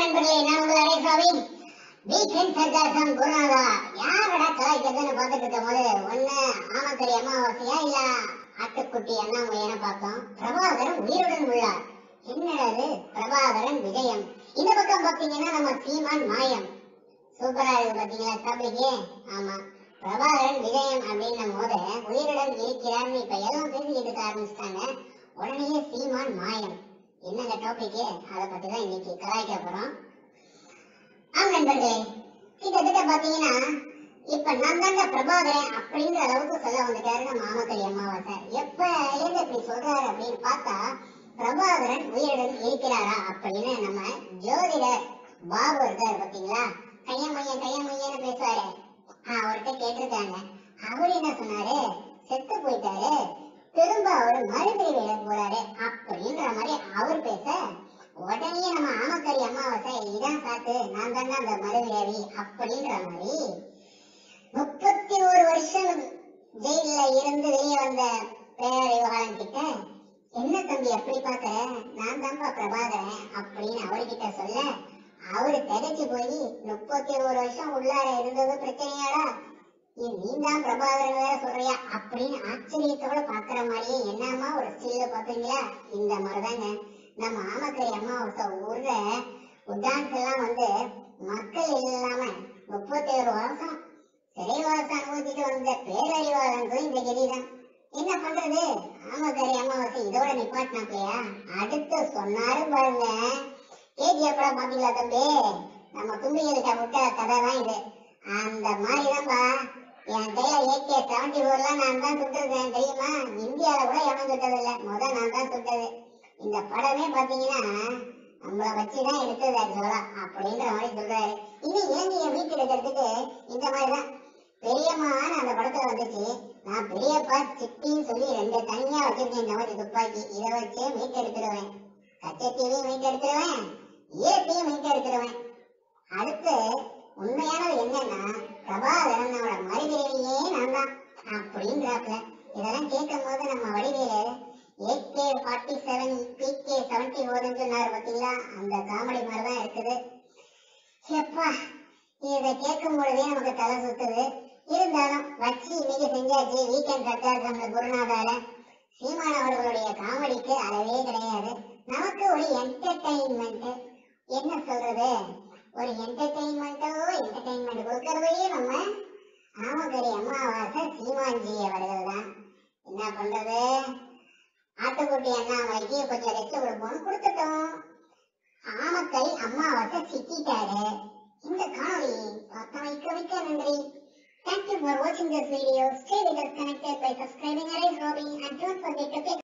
நண்பர்களே நான் உங்கள் அரேஸ் ராவின் வீக்கெண்ட் சர்க்காசம் குருநாதா யாரடா கலாய்க்கிறதுன்னு பார்த்துட்டு இருக்கும் போது ஒண்ணு ஆமக்கரி அமாவாசையா இல்ல ஆட்டுக்குட்டி அண்ணாமலையான பார்த்தோம் பிரபாகரன் உயிருடன் உள்ளார் என்னடா இது பிரபாகரன் விஜயம் இந்த பக்கம் பார்த்தீங்கன்னா நம்ம சீமான் மாயம் சூப்பரா இருக்கு பாத்தீங்களா டாபிக் ஆமா பிரபாகரன் விஜயம் அப்படின்னும் போது உயிருடன் இருக்கிறார்னு இப்ப எல்லாம் பேசிக்கிட்டு இருக்க ஆரம்பிச்சிட்டாங்க உடனே சீமான் மாயம் என்னங்க டாபிக் அதை பத்தி தான் இன்னைக்கு கலாய்க்க போறோம் ஆம் நண்பர்களே கிட்டத்தட்ட பாத்தீங்கன்னா இப்ப நான் தாங்க பிரபாகரன் அப்படின்ற அளவுக்கு சொல்ல வந்துட்டாரு நம்ம மாமக்கலி அமாவாசை எப்ப இருந்து இப்படி சொல்றாரு அப்படின்னு பார்த்தா பிரபாகரன் உயிருடன் இருக்கிறாரா அப்படின்னு நம்ம ஜோதிடர் பாபு இருக்காரு பாத்தீங்களா கையா மையன் கையா மையன்னு பேசுவாரு அவர்கிட்ட கேட்டிருக்காங்க அவர் என்ன சொன்னாரு செத்து போயிட்டாரு திரும்ப அவர் மறுபிரிவு போறாரு அப்படின்ற மாதிரி அவர் பேச உடனே நம்ம ஆமக்கரி அமாவாசை இதான் சாத்து நான் தானே அந்த மறுபிறவி அப்படின்ற மாதிரி முப்பத்தி ஒரு வருஷம் ஜெயில இருந்து வெளியே வந்த பேரறிவாளன் கிட்ட என்ன தம்பி அப்படி பாக்குற நான் தான்ப்பா பிரபாகரன் அப்படின்னு அவர்கிட்ட சொல்ல அவரு திகைச்சு போய் முப்பத்தி ஒரு வருஷம் உள்ளார இருந்தது பிரச்சனையாடா ஏய், நீ தான் பிரபாகரன் வேற சொல்றியா அப்படின்னு ஆச்சரியத்தோட பாக்குற மாதிரியே என்னமா ஒரு ஸ்டில்ல பாத்தீங்களா இந்த மாதிரிதாங்க நம்ம ஆமக்கரி அமாவாசை ஊர்ல டான்ஸ் எல்லாம் வந்து மக்கள் இல்லாம முப்பத்தி ஒரு வருஷம் சிறைவாசம் அனுபவிச்சுட்டு வந்த பேரறிவாளன் இந்த கதிதான் என்ன பண்றது ஆமக்கரி அமாவாசை இதோட நிப்பாட்டினாப்லையா அடுத்து சொன்னாரு பாருங்க கேஜிஎஃப் படம் பாத்தீங்களா தம்பி நம்ம தும்பிகளுக்கு விட்ட கதை தான் இது அந்த மாதிரி தான்பா என் கையில ஏகே செவன்டி ஃபோர்லாம் நான் தான் சுட்டிருக்கேன் தெரியுமா இந்தியால கூட எவனும் சுட்டது இல்ல முத நான் தான் சுட்டது இந்த படமே பாத்தீங்கன்னா நம்மள வச்சுதான் எடுத்தது ஆக்சுவலா அப்படின்ற மாதிரி சொல்றாரு இன்னும் இலங்கையை மீட்டெடுக்கிறதுக்கு இந்த மாதிரிதான் பெரியம்மான்னு அந்த படத்துல வந்துச்சு நான் பெரியப்பா சிட்டின்னு சொல்லி ரெண்டு தனியா வச்சிருக்கேன் இந்த மாதிரி துப்பாக்கி இதை வச்சே மீட்டெடுத்துருவேன் கச்சத்தீவையும் மீட்டெடுத்துருவேன் ஈரத்தையும் மீட்டெடுத்துருவேன் அடுத்து உண்மையானது என்னன்னா பிரபாகரனோட மறுபிறவியே நான் தான் அப்படின்றாப்ல இதெல்லாம் கேட்கும் போது நம்ம Vadivelu AK forty seven PK seventy ஃபோர்னு சொன்னாரு பாத்தீங்களா அந்த காமெடி மாதிரி தான் இருக்குது எப்பா இதை கேட்கும் பொழுதே நமக்கு தலை சுத்துது இருந்தாலும் வச்சு இன்னைக்கு செஞ்சாச்சு வீக்கெண்ட் சர்க்கார் நம்ம குருநாதால சீமான் அவர்களுடைய காமெடிக்கு அளவே கிடையாது நமக்கு ஒரு என்டர்டைன்மெண்ட் என்ன சொல்றது ஒரு என்டர்டைன்மெண்ட்டோ என்டர்டைன்மெண்ட் கொடுக்கறதையே நம்ம ஆமகரி அம்மாவாசை சீமான்ஜி அவர்கள் தான் என்ன பண்றது ஆட்டுக்குட்டி அண்ணாமலைக்கு கொஞ்சம் ரெஸ்ட் கொடுப்போம்னு கொடுத்துட்டோம் ஆமக்கரி அம்மாவாசை சிக்கிட்டாரு இந்த காணொளி பார்த்தமைக்கு மிக்க நன்றி Thank you for watching this video. Stay with us connected by subscribing Arise Robin and don't forget to click